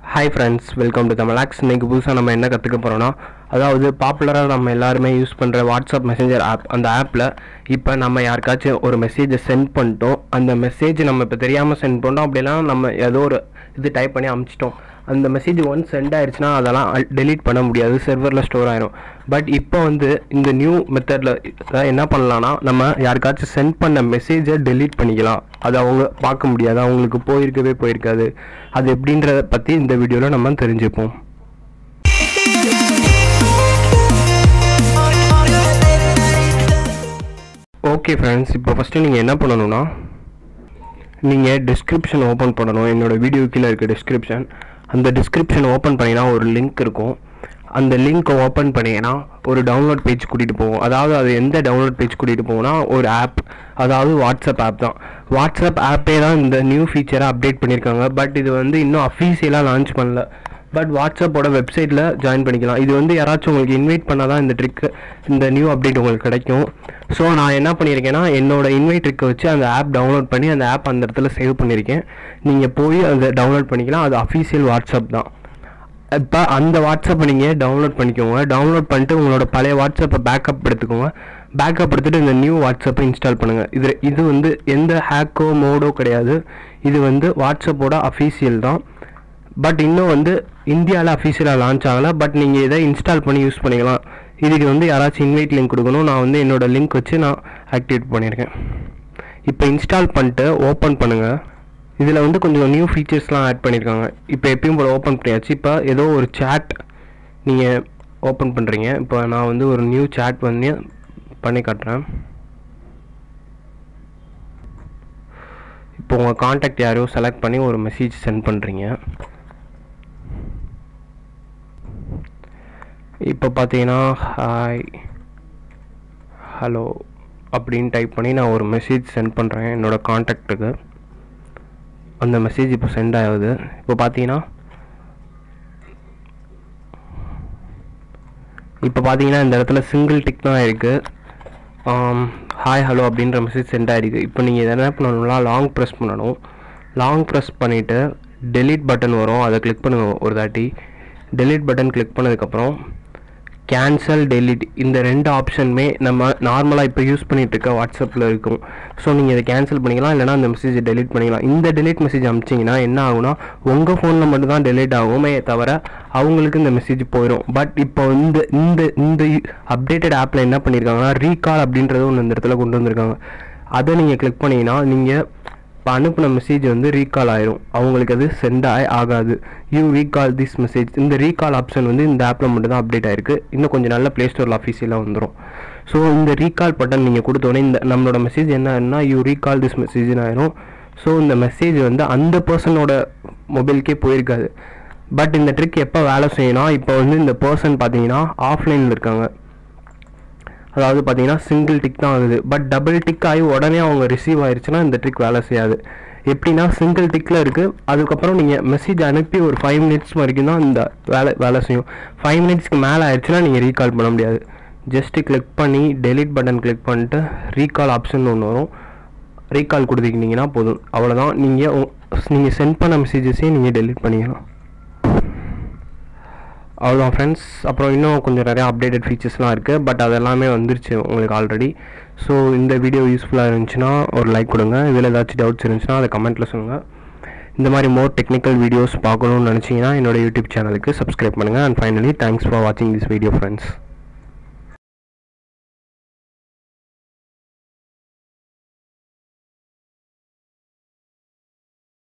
hi friends welcome to தமிழாக்ஸ் இன்னைக்கு புதுசாக நம்ம என்ன கற்றுக்க போகிறோம்னா அதாவது பாப்புலராக நம்ம எல்லாருமே யூஸ் பண்ணுற வாட்ஸ்அப் மெசேஞ்சர் ஆப் அந்த ஆப்பில் இப்போ நம்ம யாருக்காச்சும் ஒரு மெசேஜை சென்ட் பண்ணிட்டோம் அந்த மெசேஜ் நம்ம இப்போ தெரியாமல் சென்ட் பண்ணிட்டோம் அப்படிலாம் நம்ம ஏதோ ஒரு இது டைப் பண்ணி அமுச்சிட்டோம் அந்த மெசேஜ் ஒன்ஸ் சென்ட் ஆயிடுச்சுன்னா அதெல்லாம் டெலீட் பண்ண முடியாது சர்வரில் ஸ்டோர் ஆயிரும் பட் இப்போ வந்து இந்த நியூ மெத்தடில் என்ன பண்ணலாம்னா நம்ம யாருக்காச்சும் சென்ட் பண்ண மெசேஜை டெலீட் பண்ணிக்கலாம் அது அவங்க பார்க்க முடியாது அவங்களுக்கு போயிருக்கவே போயிருக்காது அது எப்படின்றத பற்றி இந்த வீடியோவில் நம்ம தெரிஞ்சுப்போம் ஓகே ஃப்ரெண்ட்ஸ் இப்போ ஃபஸ்ட்டு நீங்கள் என்ன பண்ணணும்னா நீங்கள் டிஸ்கிரிப்ஷன் ஓப்பன் பண்ணணும் என்னோட வீடியோ கீழே இருக்க டிஸ்கிரிப்ஷன் அந்த டிஸ்கிரிப்ஷன் ஓப்பன் பண்ணினா ஒரு லிங்க் இருக்கும் அந்த லிங்க்கை ஓப்பன் பண்ணிங்கன்னா ஒரு டவுன்லோட் பேஜ் கூட்டிகிட்டு போகும் அதாவது அது எந்த டவுன்லோட் பேஜ் கூட்டிகிட்டு போகும்னா ஒரு ஆப் அதாவது வாட்ஸ்அப் ஆப் தான் வாட்ஸ்அப் ஆப்பே தான் இந்த நியூ ஃபீச்சரை அப்டேட் பண்ணியிருக்காங்க பட் இது வந்து இன்னும் அஃபீஷியலாக லான்ச் பண்ணல பட் வாட்ஸ்அப்போட வெப்சைட்டில் ஜாயின் பண்ணிக்கலாம் இது வந்து யாராச்சும் உங்களுக்கு இன்வைட் பண்ணால் தான் இந்த ட்ரிக்கு இந்த நியூ அப்டேட் உங்களுக்கு கிடைக்கும் ஸோ நான் என்ன பண்ணியிருக்கேன்னா என்னோட இன்வைட் ட்ரிக்கை வச்சு அந்த ஆப் டவுன்லோட் பண்ணி அந்த ஆப் அந்த இடத்துல சேவ் பண்ணியிருக்கேன் நீங்கள் போய் அதை டவுன்லோட் பண்ணிக்கலாம் அது அஃபீஷியல் வாட்ஸ்அப் தான் இப்போ அந்த வாட்ஸ்அப்பை நீங்கள் டவுன்லோட் பண்ணிக்கோங்க டவுன்லோட் பண்ணிட்டு உங்களோட பழைய வாட்ஸ்அப்பை பேக்கப் எடுத்துக்கோங்க பேக்கப் எடுத்துகிட்டு இந்த நியூ வாட்ஸ்அப்பை இன்ஸ்டால் பண்ணுங்கள் இது இது வந்து எந்த ஹேக்கோ மோடோ கிடையாது இது வந்து வாட்ஸ்அப்போட அஃபீஷியல் தான் பட் இன்னும் வந்து இந்தியாவில் அஃபீஷியலாக லான்ச் ஆகலை பட் நீங்கள் இதை இன்ஸ்டால் பண்ணி யூஸ் பண்ணிக்கலாம் இதுக்கு வந்து யாராச்சும் இன்வைட் லிங்க் கொடுக்கணும் நான் வந்து என்னோட லிங்க் வச்சு நான் ஆக்டிவேட் பண்ணியிருக்கேன் இப்போ இன்ஸ்டால் பண்ணிட்டு ஓப்பன் பண்ணுங்கள் இதில் வந்து கொஞ்சம் நியூ ஃபீச்சர்ஸ்லாம் ஆட் பண்ணியிருக்காங்க இப்போ எப்பயும் போல் ஓப்பன் பண்ணியாச்சு இப்போ ஏதோ ஒரு சேட் நீங்கள் ஓப்பன் பண்ணுறீங்க இப்போ நான் வந்து ஒரு நியூ சேட் வந்து பண்ணி காட்டுறேன் இப்போ உங்கள் காண்டாக்ட் யாரையோ செலக்ட் பண்ணி ஒரு மெசேஜ் சென்ட் பண்ணுறீங்க இப்போ பார்த்தீங்கன்னா ஹாய் ஹலோ அப்படின்னு டைப் பண்ணி நான் ஒரு மெசேஜ் சென்ட் பண்ணுறேன் என்னோடய காண்டாக்டுக்கு அந்த மெசேஜ் இப்போ சென்ட் ஆகுது இப்போ பார்த்தீங்கன்னா இப்போ பார்த்தீங்கன்னா இந்த இடத்துல சிங்கிள் டிக் தான் இருக்குது ஹாய் ஹலோ அப்படின்ற மெசேஜ் சென்ட் ஆகிருக்கு இப்போ நீங்கள் இதை என்ன பண்ணணும்னா லாங் ப்ரெஸ் பண்ணணும் லாங் ப்ரெஸ் பண்ணிவிட்டு டெலீட் பட்டன் வரும் அதை கிளிக் பண்ணுங்கள் ஒரு தாட்டி டெலீட் பட்டன் கிளிக் பண்ணதுக்கப்புறம் கேன்சல் டெலிட் இந்த ரெண்டு ஆப்ஷனுமே நம்ம நார்மலாக இப்போ யூஸ் பண்ணிகிட்டு இருக்க வாட்ஸ்அப்பில் இருக்கும் ஸோ நீங்கள் இதை கேன்சல் பண்ணிக்கலாம் இல்லைனா அந்த மெசேஜை டெலிட் பண்ணிக்கலாம் இந்த டெலிட் மெசேஜ் அமிச்சிங்கன்னா என்ன ஆகும்னா உங்கள் ஃபோனில் மட்டும் தான் டெலிட் ஆகுமே தவிர அவங்களுக்கு இந்த மெசேஜ் போயிடும் பட் இப்போ இந்த இந்த இந்த அப்டேட்டட் ஆப்பில் என்ன பண்ணியிருக்காங்கன்னா ரீகால் அப்படின்றது ஒன்று இந்த இடத்துல கொண்டு வந்திருக்காங்க அதை நீங்கள் கிளிக் பண்ணிங்கன்னா நீங்கள் இப்போ அனுப்பின மெசேஜ் வந்து ரீகால் ஆயிரும் அவங்களுக்கு அது சென்ட் ஆகி ஆகாது யூ ரீகால் திஸ் மெசேஜ் இந்த ரீகால் ஆப்ஷன் வந்து இந்த ஆப்பில் மட்டும் தான் அப்டேட் ஆயிருக்கு இன்னும் கொஞ்சம் நல்ல ப்ளே ஸ்டோரில் அஃபீஷியலாக வந்துடும் ஸோ இந்த ரீகால் பட்டன் நீங்கள் கொடுத்தோடனே இந்த நம்மளோட மெசேஜ் என்ன ஆயிரும்னா யூ ரீகால் திஸ் மெசேஜ்னு ஆயிரும் ஸோ இந்த மெசேஜ் வந்து அந்த பர்சனோட மொபைலுக்கே போயிருக்காது பட் இந்த ட்ரிக் எப்போ வேலை செய்யணும் இப்போ வந்து இந்த பர்சன் பார்த்தீங்கன்னா ஆஃப்லைனில் இருக்காங்க அதாவது பார்த்தீங்கன்னா சிங்கிள் டிக் தான் ஆகுது பட் டபுள் டிக் ஆகி உடனே அவங்க ரிசீவ் ஆயிடுச்சுன்னா இந்த ட்ரிக் வேலை செய்யாது எப்படின்னா சிங்கிள் டிக்கில் இருக்குது அதுக்கப்புறம் நீங்கள் மெசேஜ் அனுப்பி ஒரு ஃபைவ் மினிட்ஸ் வரைக்கும் தான் இந்த வேலை வேலை செய்யும் ஃபைவ் மினிட்ஸ்க்கு மேலே ஆயிடுச்சுன்னா நீங்கள் ரீகால் பண்ண முடியாது ஜஸ்ட்டு கிளிக் பண்ணி டெலிட் பட்டன் கிளிக் பண்ணிட்டு ரீகால் ஆப்ஷன் ஒன்று வரும் ரீகால் கொடுத்துக்கிட்டிங்கன்னா போதும் அவ்வளோதான் நீங்கள் நீங்கள் சென்ட் பண்ண மெசேஜஸையும் நீங்கள் டெலிட் பண்ணிக்கலாம் அவ்வளோ ஃப்ரெண்ட்ஸ் அப்புறம் இன்னும் கொஞ்சம் நிறையா அப்டேட்டட் ஃபீச்சர்ஸ்லாம் இருக்குது பட் அது எல்லாமே வந்துருச்சு உங்களுக்கு ஆல்ரெடி ஸோ இந்த வீடியோ யூஸ்ஃபுல்லாக இருந்துச்சுன்னா ஒரு லைக் கொடுங்க இதில் ஏதாச்சும் டவுட்ஸ் இருந்துச்சுன்னா அதை கமெண்ட்டில் சொல்லுங்கள் இந்த மாதிரி மோர் டெக்னிக்கல் வீடியோஸ் பார்க்கணுன்னு நினச்சிங்கன்னா என்னோட யூடியூப் சேனலுக்கு சப்ஸ்கிரைப் பண்ணுங்கள் அண்ட் ஃபைனலி தேங்க்ஸ் ஃபார் வாட்சிங் திஸ் வீடியோ ஃப்ரெண்ட்ஸ்